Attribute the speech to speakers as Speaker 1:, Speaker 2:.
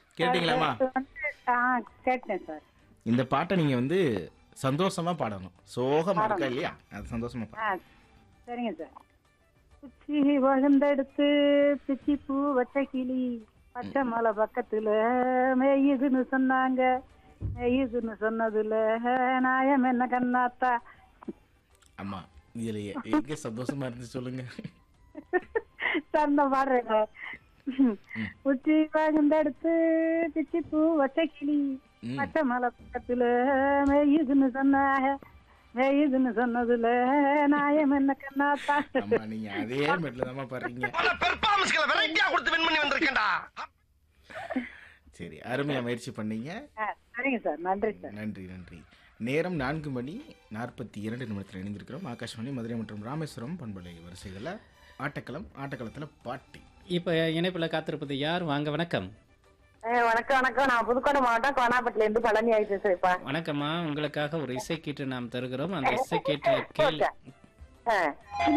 Speaker 1: கேட்டீங்களாம்மா
Speaker 2: அது வந்து ஆ கேட்டேன் சார்
Speaker 1: இந்த பாட்டை நீங்க வந்து சந்தோஷமா பாடணும் சோகமா இருக்கா இல்லையா அது சந்தோஷமா பாடணும்.
Speaker 2: ஆ சரிங்க சார் குச்சி வகுந்தெடுத்து பிச்சி பூ வச்ச கிளி பச்சை மலை பக்கத்துல மேயுதுன்னு சொன்னாங்க மேயுதுன்னு சொன்னதுல நாயம் என்ன கண்ணாத்தா
Speaker 1: ஆமா இதுல எ- எங்க சந்தோஷமா இருந்து சொல்லுங்க
Speaker 2: சார் இந்த பாடுறேன் சார் குச்சி வகுந்தெடுத்து பிச்சி பூ வச்ச கிளி
Speaker 1: ம்.
Speaker 2: பச்சை மலை பக்கத்துல மேயுதுன்னு சொன்னாங்க மேயுதுன்னு சொன்னதுல நாயம் என்ன கண்ணாத்தா
Speaker 1: ஆமா நீங்க அதே மெட்ல தான் பாடுறீங்க
Speaker 3: பல பெர்ஃபார்மன்ஸ்களை வெரைட்டியா கொடுத்து வின் பண்ணி வந்திருக்கேன்டா
Speaker 1: சரி அருமையா முயற்சி பண்ணீங்க
Speaker 2: ஆ, சரிங்க சார் நன்றி சார்
Speaker 1: நன்றி நன்றி நேரம் நான்கு மணி நாற்பத்தி இரண்டு நிமிடத்தில் இணைந்திருக்கிறோம் ஆகாஷ்வாணி மதுரை மற்றும் ராமேஸ்வரம் பண்பலை வரிசைகளில் ஆட்டக்களம் ஆட்டக்களத்தில் பாட்டி
Speaker 4: இப்போ இணைப்பில் காத்திருப்பது யார் வாங்க வணக்கம்
Speaker 5: வணக்கம் வணக்கம் நான் புதுக்கோட்டை மாவட்டம் கோனாப்பட்டில இருந்து பழனி ஆயிட்டு பேசுறேன்ப்பா
Speaker 4: வணக்கம்மா உங்களுக்காக ஒரு இசை கீற்று நாம் தருகிறோம் அந்த இசை கீற்று கேள்
Speaker 5: ஆ.